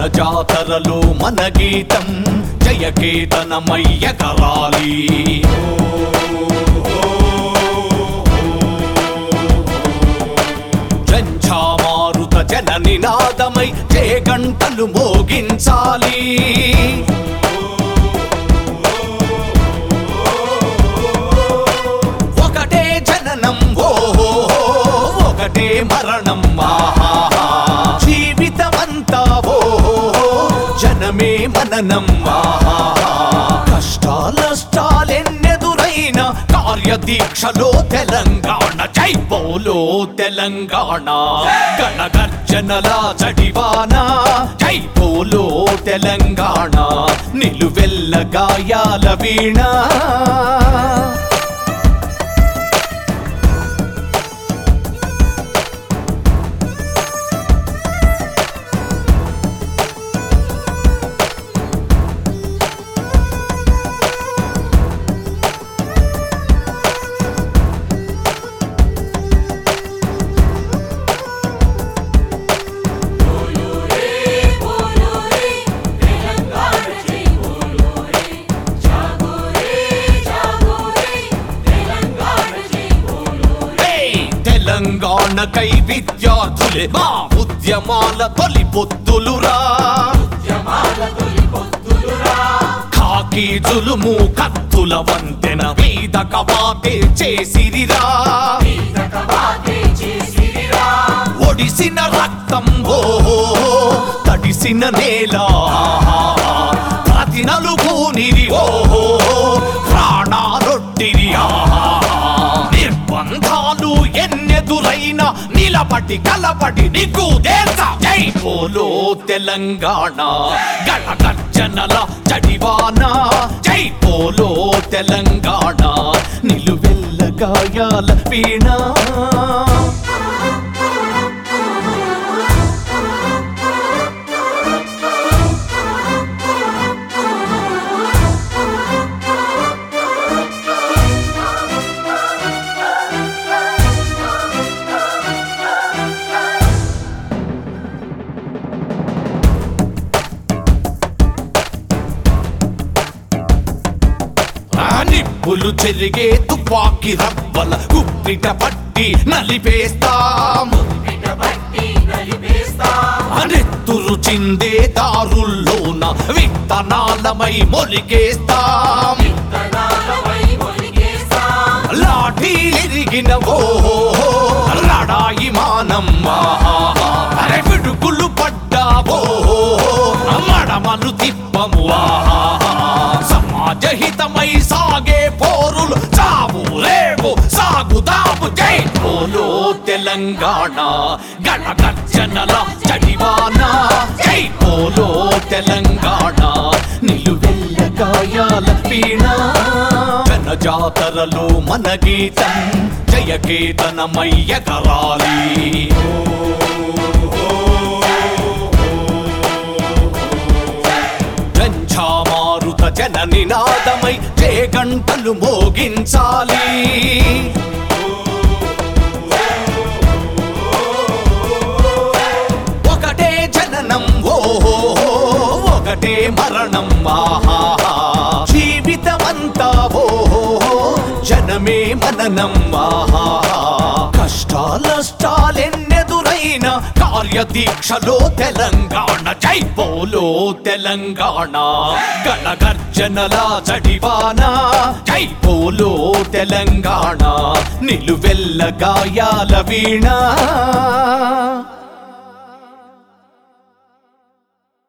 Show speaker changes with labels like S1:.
S1: జాతరలో మన గీతం జయకేతనమయ్య కరాలి జంఝామారుత జన నినాదమై జయ గంటలు మోగించాలి ఒకటే జననం ఓ ఒకటే మరణం ఆహాహా. జీవితమంతా ఓ జనమే మననం ఆహాహా. కష్టాలష్టాలెన్నెదురైన కార్యదీక్షలో తెలంగాణ జై బోలో తెలంగాణ గణగర్జనల చడివాన జై బోలో తెలంగాణ నిలువెల్ల గాయాల వీణ ఏయ్! తెలంగాణకై విద్యార్థులే మా ఉద్యమాల తొలి పొత్తులురా కాకి జులుము కత్తుల వంతెన మీద కవాతే చేసిరిరా ఒడిసిన రక్తం ఓ తడిసిన నేల ప్రతి నలుగునిరి ఓ ప్రాణాలొట్టిరి ఆహా నిర్బంధాలు ఎన్నెదురైన నిలబడి కలబడి నీకు దేశ జై పోలో తెలంగాణ గణగర్జనల జడివాన జై పోలో తెలంగాణ నిలువెల్ల గాయాల వీణ ఆ నిప్పులు చెరిగే తుపాకి రవ్వల గుప్పిట పట్టి నలిపేస్తాం నెత్తురు చిందే దారుల్లోన విత్తనాలమై మొలికేస్తాం లాఠీలిరిగిన ఓ లడాయి మానం ఆహా. అరే పిడుగులు పడ్డావో మడమలు తిప్పము ఆహా. సమాజహితమై సాగే పోరులు చావు రేపు సాగుదాము జై పోలో తెలంగాణ గణగర్జనల చడివాన జై పోలో తెలంగాణ నిలువెల్ల గాయాల వీణ జన జాతరలో మన గీతం జయకేతనమయ్య కరాలి జంఝామారుత జన నినాదమై జయ గంటలు మోగించాలి ఒకటే జననం ఓ ఒకటే మరణం ఆహాహా. జీవితమంతా ఓ జనమే మననం ఆహాహా. కష్టాలష్టాలెన్నెదురైన కార్యదీక్షలో తెలంగాణ జై బోలో తెలంగాణ గణగర్జనల జడివాన జై బోలో తెలంగాణ నిలువెల్ల గాయాల వీణ